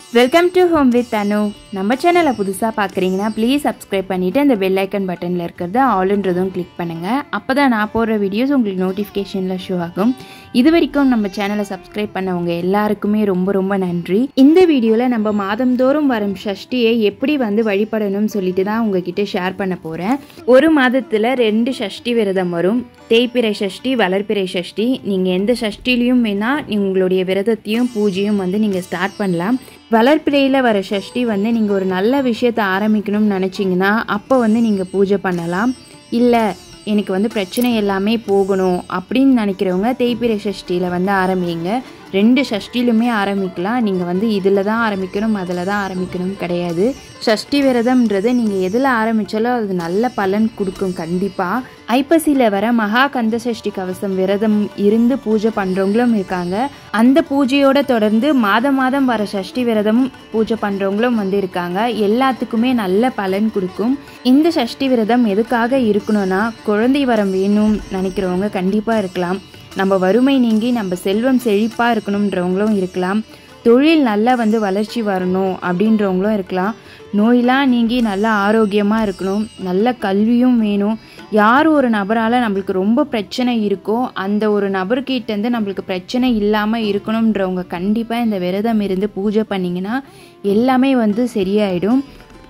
welcome to home with Anu நம்ம சேனலை புதுசாக பார்க்குறீங்கன்னா ப்ளீஸ் சப்ஸ்கிரைப் பண்ணிவிட்டு அந்த பெல் ஐக்கன் பட்டனில் இருக்கிறத ஆல்ன்றதும் கிளிக் பண்ணுங்கள் அப்போ தான் நான் போடுற வீடியோஸ் உங்களுக்கு நோட்டிஃபிகேஷனில் ஷோ ஆகும் இது வரைக்கும் நம்ம சேனலை சப்ஸ்கிரைப் பண்ணவங்க எல்லாருக்குமே ரொம்ப ரொம்ப நன்றி இந்த வீடியோவில் நம்ம மாதந்தோறும் வரும் சஷ்டியை எப்படி வந்து வழிபடணும்னு சொல்லிட்டு தான் உங்ககிட்ட ஷேர் பண்ண போகிறேன் ஒரு மாதத்தில் ரெண்டு சஷ்டி விரதம் வரும் தேய்பிறை சஷ்டி வளர்பிறை சஷ்டி நீங்கள் எந்த சஷ்டிலையும் வேணால் உங்களுடைய விரதத்தையும் பூஜையும் வந்து நீங்கள் ஸ்டார்ட் பண்ணலாம் வளர்ப்பிறையில் வர சஷ்டி வந்து நீங்கள் ஒரு நல்ல விஷயத்தை ஆரம்பிக்கணும்னு நினச்சிங்கன்னா அப்போ வந்து நீங்கள் பூஜை பண்ணலாம் இல்லை எனக்கு வந்து பிரச்சனை எல்லாமே போகணும் அப்படின்னு நினைக்கிறவங்க தேய்பிறை சஷ்டியில் வந்து ஆரம்பிங்க ரெண்டு சஷ்டிலுமே ஆரம்பிக்கலாம் நீங்கள் வந்து இதில் தான் ஆரம்பிக்கணும் அதில் தான் ஆரம்பிக்கணும் கிடையாது சஷ்டி விரதம்ன்றது நீங்கள் எதில் ஆரம்பித்தாலும் அது நல்ல பலன் கொடுக்கும் கண்டிப்பாக ஐப்பசியில் வர மகா கந்த சஷ்டி கவசம் விரதம் இருந்து பூஜை பண்ணுறவங்களும் இருக்காங்க அந்த பூஜையோட தொடர்ந்து மாதம் மாதம் வர சஷ்டி விரதமும் பூஜை பண்ணுறவங்களும் வந்து இருக்காங்க எல்லாத்துக்குமே நல்ல பலன் கொடுக்கும் இந்த சஷ்டி விரதம் எதுக்காக இருக்கணும்னா குழந்தை வரம் வேணும் நினைக்கிறவங்க கண்டிப்பாக இருக்கலாம் நம்ம வறுமை நீங்கி நம்ம செல்வம் செழிப்பாக இருக்கணுன்றவங்களும் இருக்கலாம் தொழில் நல்லா வந்து வளர்ச்சி வரணும் அப்படின்றவங்களும் இருக்கலாம் நோயெலாம் நீங்கி நல்லா ஆரோக்கியமாக இருக்கணும் நல்ல கல்வியும் வேணும் யார் ஒரு நபரால் நம்மளுக்கு ரொம்ப பிரச்சனை இருக்கோ அந்த ஒரு நபர்கிட்டேருந்து நம்மளுக்கு பிரச்சனை இல்லாமல் இருக்கணுன்றவங்க கண்டிப்பாக இந்த விரதம் இருந்து பூஜை பண்ணிங்கன்னா எல்லாமே வந்து சரியாயிடும்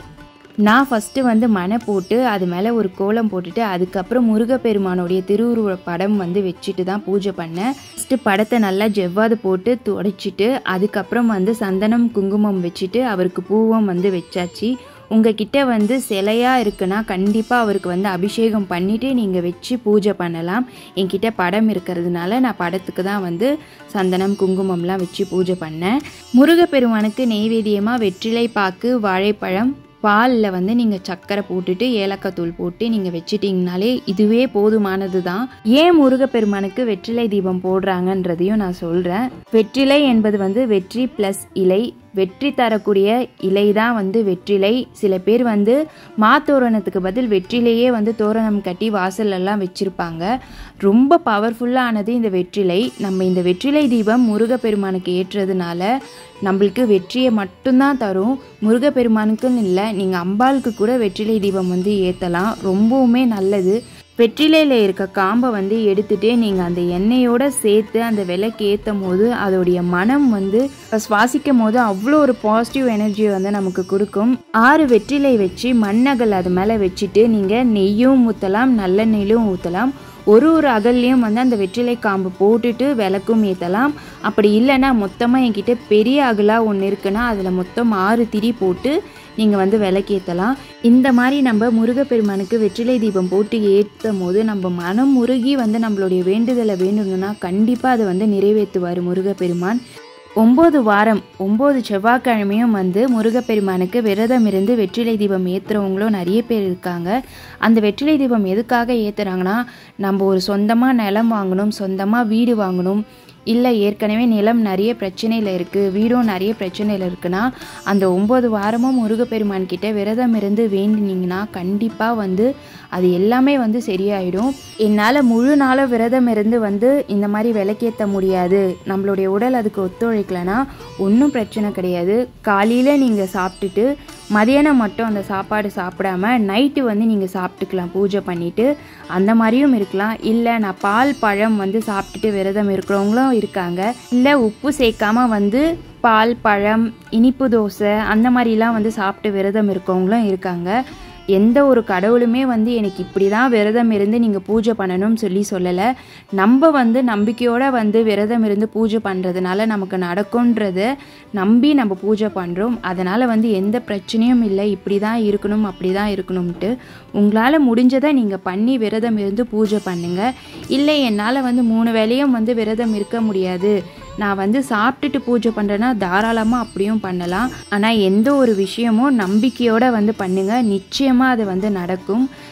நான் ஃபஸ்ட்டு வந்து மனை போட்டு அது மேலே ஒரு கோலம் போட்டுட்டு அதுக்கப்புறம் முருகப்பெருமானுடைய திருவுருவ படம் வந்து வச்சுட்டு தான் பூஜை பண்ணேன் ஃபஸ்ட்டு படத்தை நல்லா ஜெவ்வாது போட்டு துடைச்சிட்டு அதுக்கப்புறம் வந்து சந்தனம் குங்குமம் வச்சுட்டு அவருக்கு பூவம் வந்து வச்சாச்சு உங்ககிட்ட வந்து சிலையாக இருக்குன்னா கண்டிப்பாக அவருக்கு வந்து அபிஷேகம் பண்ணிவிட்டு நீங்கள் வச்சு பூஜை பண்ணலாம் என்கிட்ட படம் இருக்கிறதுனால நான் படத்துக்கு தான் வந்து சந்தனம் குங்குமம்லாம் வச்சு பூஜை பண்ணேன் முருகப்பெருமானுக்கு நெய்வேத்தியமாக வெற்றிலை பாக்கு வாழைப்பழம் பாலில் வந்து நீங்கள் சர்க்கரை போட்டுட்டு ஏலக்காய் தூள் போட்டு நீங்கள் வச்சிட்டிங்கனாலே இதுவே போதுமானது தான் ஏன் முருகப்பெருமானுக்கு வெற்றிலை தீபம் போடுறாங்கன்றதையும் நான் சொல்கிறேன் வெற்றிலை என்பது வந்து வெற்றி ப்ளஸ் இலை வெற்றி தரக்கூடிய இலை தான் வந்து வெற்றிலை சில பேர் வந்து மாத்தோரணத்துக்கு பதில் வெற்றிலையே வந்து தோரணம் கட்டி வாசல்லலாம் வச்சுருப்பாங்க ரொம்ப பவர்ஃபுல்லானது இந்த வெற்றிலை நம்ம இந்த வெற்றிலை தீபம் முருகப்பெருமானுக்கு ஏற்றுறதுனால நம்மளுக்கு வெற்றியை மட்டும்தான் தரும் முருகப்பெருமானுக்குன்னு இல்லை நீங்கள் அம்பாளுக்கு கூட வெற்றிலை தீபம் வந்து ஏற்றலாம் ரொம்பவுமே நல்லது வெற்றிலையில் இருக்க காம்பை வந்து எடுத்துட்டு நீங்கள் அந்த எண்ணெயோட சேர்த்து அந்த விலைக்கு ஏற்றும் போது அதோடைய மனம் வந்து சுவாசிக்கும் போது அவ்வளோ ஒரு பாசிட்டிவ் எனர்ஜியை வந்து நமக்கு கொடுக்கும் ஆறு வெற்றிலை வச்சு மண்ணகல் அது மேலே வச்சுட்டு நீங்கள் நெய்யும் ஊற்றலாம் நல்லெண்ணெயிலும் ஊற்றலாம் ஒரு ஒரு அகல்லையும் வந்து அந்த வெற்றிலை காம்பு போட்டுட்டு விளக்கும் ஏற்றலாம் அப்படி இல்லைன்னா மொத்தமாக என்கிட்ட பெரிய அகலாக ஒன்று இருக்குன்னா அதில் மொத்தம் ஆறு திரி போட்டு நீங்கள் வந்து விளக்கேற்றலாம் இந்த மாதிரி நம்ம முருகப்பெருமானுக்கு வெற்றிலை தீபம் போட்டு ஏற்றும் போது நம்ம மனம் முருகி வந்து நம்மளுடைய வேண்டுதலை வேண்டணும்னா கண்டிப்பாக அதை வந்து நிறைவேற்றுவார் முருகப்பெருமான் ஒம்பது வாரம் ஒம்பது செவ்வாய்க்கிழமையும் வந்து முருகப்பெருமானுக்கு விரதம் இருந்து வெற்றிலை தீபம் ஏற்றுறவங்களும் நிறைய பேர் இருக்காங்க அந்த வெற்றிலை தீபம் எதுக்காக ஏற்றுறாங்கன்னா நம்ம ஒரு சொந்தமாக நிலம் வாங்கணும் சொந்தமாக வீடு வாங்கணும் இல்லை ஏற்கனவே நிலம் நிறைய பிரச்சனையில் இருக்குது வீடும் நிறைய பிரச்சனையில் இருக்குன்னா அந்த ஒம்பது வாரமும் முருகப்பெருமான் கிட்ட விரதம் இருந்து வேண்டினீங்கன்னா கண்டிப்பாக வந்து அது எல்லாமே வந்து சரியாயிடும் என்னால் முழு நாளும் விரதம் இருந்து வந்து இந்த மாதிரி விளக்கேற்ற முடியாது நம்மளுடைய உடல் அதுக்கு ஒத்துழைக்கலைன்னா ஒன்றும் பிரச்சனை கிடையாது காலையில் நீங்கள் சாப்பிட்டுட்டு மதியானம் மட்டும் அந்த சாப்பாடு சாப்பிடாம நைட்டு வந்து நீங்கள் சாப்பிட்டுக்கலாம் பூஜை பண்ணிவிட்டு அந்த மாதிரியும் இருக்கலாம் இல்லை நான் பால் பழம் வந்து சாப்பிட்டுட்டு விரதம் இருக்கிறவங்களும் இருக்காங்க இல்லை உப்பு சேர்க்காம வந்து பால் பழம் இனிப்பு தோசை அந்த மாதிரிலாம் வந்து சாப்பிட்டு விரதம் இருக்கவங்களும் இருக்காங்க எந்த ஒரு கடவுளுமே வந்து எனக்கு இப்படி தான் விரதம் இருந்து நீங்கள் பூஜை பண்ணணும்னு சொல்லி சொல்லலை நம்ம வந்து நம்பிக்கையோடு வந்து விரதம் இருந்து பூஜை பண்ணுறதுனால நமக்கு நடக்கும்ன்றத நம்பி நம்ம பூஜை பண்ணுறோம் அதனால் வந்து எந்த பிரச்சனையும் இல்லை இப்படி தான் இருக்கணும் அப்படி தான் இருக்கணும்ட்டு உங்களால் முடிஞ்சதை நீங்கள் பண்ணி விரதம் இருந்து பூஜை பண்ணுங்கள் இல்லை என்னால் வந்து மூணு வேலையும் வந்து விரதம் இருக்க முடியாது நான் வந்து சாப்பிட்டுட்டு பூஜை பண்ணுறேன்னா தாராளமாக அப்படியும் பண்ணலாம் ஆனால் எந்த ஒரு விஷயமும் நம்பிக்கையோடு வந்து பண்ணுங்கள் நிச்சயமாக அது வந்து நடக்கும்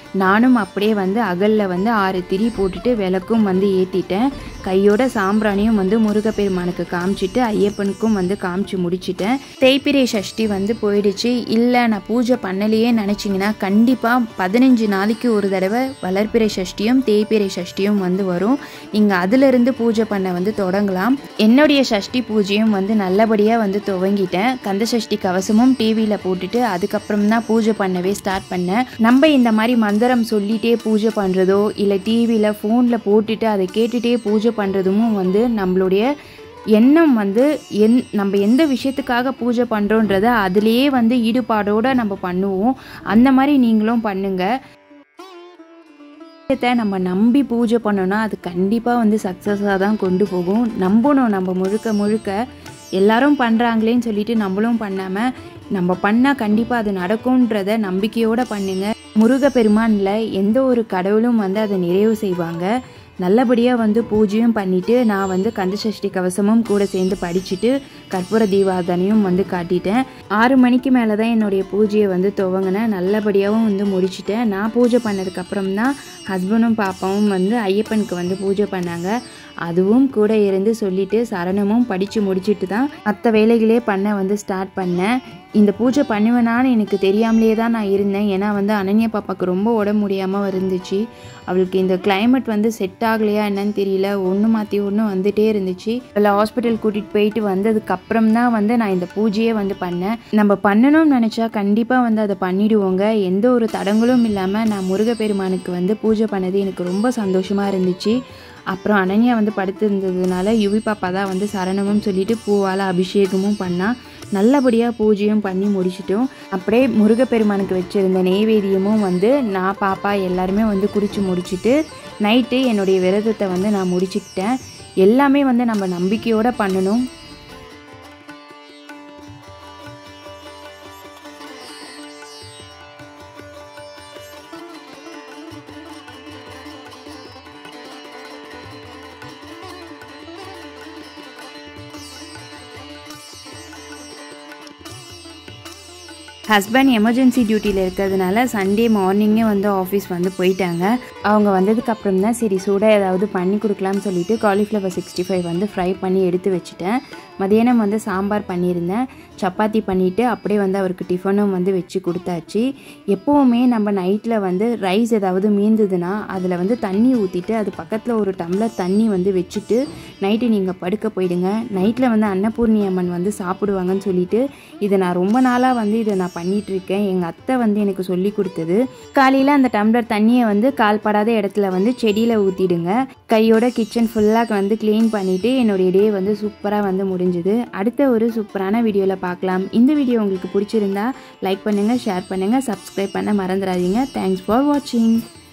நானும் அப்படியே வந்து அகலில் வந்து ஆறு திரி போட்டுட்டு விளக்கும் வந்து ஏற்றிட்டேன் கையோட சாம்பிராணியும் வந்து முருகப்பெருமானுக்கு காமிச்சிட்டு ஐயப்பனுக்கும் வந்து காமிச்சு முடிச்சிட்டேன் தேய்பிரை சஷ்டி வந்து போயிடுச்சு இல்லை நான் பூஜை பண்ணலையே நினச்சிங்கன்னா கண்டிப்பாக பதினஞ்சு நாளைக்கு ஒரு தடவை வளர்ப்பிறை சஷ்டியும் தேய்பிரை சஷ்டியும் வந்து வரும் நீங்கள் அதிலிருந்து பூஜை பண்ண வந்து தொடங்கலாம் என்னுடைய சஷ்டி பூஜையும் வந்து நல்லபடியாக வந்து துவங்கிட்டேன் கந்த சஷ்டி கவசமும் டிவியில் போட்டுட்டு அதுக்கப்புறம் தான் பூஜை பண்ணவே ஸ்டார்ட் பண்ணேன் நம்ம இந்த மாதிரி மந்திரம் சொல்லிட்டே பூஜை பண்ணுறதோ இல்லை டிவியில் ஃபோனில் போட்டுட்டு அதை கேட்டுகிட்டே பூஜை பண்ணுறதும் வந்து நம்மளுடைய எண்ணம் வந்து எந் நம்ம எந்த விஷயத்துக்காக பூஜை பண்ணுறோன்றத அதுலேயே வந்து ஈடுபாடோடு நம்ம பண்ணுவோம் அந்த மாதிரி நீங்களும் பண்ணுங்கள் விஷயத்தை நம்ம நம்பி பூஜை பண்ணோன்னா அது கண்டிப்பாக வந்து சக்ஸஸாக தான் கொண்டு போகும் நம்பணும் நம்ம முழுக்க முழுக்க எல்லாரும் பண்ணுறாங்களேன்னு சொல்லிட்டு நம்மளும் பண்ணாமல் நம்ம பண்ணால் கண்டிப்பாக அது நடக்கும்ன்றத நம்பிக்கையோடு பண்ணுங்க முருகப்பெருமானில் எந்த ஒரு கடவுளும் வந்து அதை நிறைவு செய்வாங்க நல்லபடியாக வந்து பூஜையும் பண்ணிவிட்டு நான் வந்து கந்தசஷ்டி கவசமும் கூட சேர்ந்து படிச்சுட்டு கற்பூர தீபாதனையும் வந்து காட்டிட்டேன் ஆறு மணிக்கு மேலே தான் என்னுடைய பூஜையை வந்து துவங்கினேன் நல்லபடியாகவும் வந்து முடிச்சிட்டேன் நான் பூஜை பண்ணதுக்கப்புறம் தான் ஹஸ்பண்டும் பாப்பாவும் வந்து ஐயப்பனுக்கு வந்து பூஜை பண்ணாங்க அதுவும் கூட இருந்து சொல்லிட்டு சரணமும் படித்து முடிச்சுட்டு தான் மற்ற வேலைகளே பண்ண வந்து ஸ்டார்ட் பண்ணேன் இந்த பூஜை பண்ணுவேனான்னு எனக்கு தெரியாமலே தான் நான் இருந்தேன் ஏன்னா வந்து அனன்யா பாப்பாவுக்கு ரொம்ப உடம்பு முடியாமல் இருந்துச்சு அவளுக்கு இந்த கிளைமேட் வந்து செட் ஆகலையா என்னன்னு தெரியல ஒன்று மாற்றி ஒன்று வந்துட்டே இருந்துச்சு இல்லை ஹாஸ்பிட்டல் கூட்டிகிட்டு போயிட்டு வந்ததுக்கப்புறம் தான் வந்து நான் இந்த பூஜையே வந்து பண்ணேன் நம்ம பண்ணணும்னு நினச்சா கண்டிப்பாக வந்து அதை பண்ணிடுவோங்க எந்த ஒரு தடங்களும் இல்லாமல் நான் முருகப்பெருமானுக்கு வந்து பூஜை பண்ணது எனக்கு ரொம்ப சந்தோஷமாக இருந்துச்சு அப்புறம் அனன்யா வந்து படுத்திருந்ததுனால யுவி பாப்பா தான் வந்து சரணமும் சொல்லிட்டு பூவால் அபிஷேகமும் பண்ணா நல்லபடியாக பூஜையும் பண்ணி முடிச்சிட்டோம் அப்படியே முருகப்பெருமானுக்கு வச்சுருந்த நெய்வேதியமும் வந்து நான் பாப்பா எல்லாருமே வந்து குடிச்சு முடிச்சுட்டு நைட்டு என்னுடைய விரதத்தை வந்து நான் முடிச்சுக்கிட்டேன் எல்லாமே வந்து நம்ம நம்பிக்கையோடு பண்ணணும் ஹஸ்பண்ட் எமர்ஜென்சி டியூட்டியில் இருக்கிறதுனால சண்டே மார்னிங்கே வந்து ஆஃபீஸ் வந்து போயிட்டாங்க அவங்க வந்ததுக்கு அப்புறம் தான் சரி சூடாக ஏதாவது பண்ணி கொடுக்கலாம்னு சொல்லிட்டு காலிஃப்ளவர் சிக்ஸ்டி ஃபைவ் வந்து ஃப்ரை பண்ணி எடுத்து வச்சுட்டேன் மதியானம் வந்து சாம்பார் பண்ணியிருந்தேன் சப்பாத்தி பண்ணிவிட்டு அப்படியே வந்து அவருக்கு டிஃபனும் வந்து வச்சு கொடுத்தாச்சு எப்போவுமே நம்ம நைட்டில் வந்து ரைஸ் ஏதாவது மீந்ததுன்னா அதில் வந்து தண்ணி ஊற்றிட்டு அது பக்கத்தில் ஒரு டம்ளர் தண்ணி வந்து வச்சுட்டு நைட்டு நீங்கள் படுக்க போயிடுங்க நைட்டில் வந்து அன்னபூர்ணி அம்மன் வந்து சாப்பிடுவாங்கன்னு சொல்லிட்டு இதை நான் ரொம்ப நாளாக வந்து இதை நான் பண்ணிட்டு இருக்கேன் எங்கள் அத்தை வந்து எனக்கு சொல்லி கொடுத்தது காலையில் அந்த டம்ளர் தண்ணியை வந்து கால்படாத இடத்துல வந்து செடியில் ஊற்றிடுங்க கையோட கிச்சன் ஃபுல்லாக வந்து க்ளீன் பண்ணிவிட்டு என்னுடைய டே வந்து சூப்பராக வந்து முடிஞ்சுது அடுத்த ஒரு சூப்பரான வீடியோவில் பார்க்கலாம் இந்த வீடியோ உங்களுக்கு பிடிச்சிருந்தா லைக் பண்ணுங்கள் ஷேர் பண்ணுங்கள் சப்ஸ்கிரைப் பண்ண மறந்துடாதீங்க தேங்க்ஸ் ஃபார் வாட்சிங்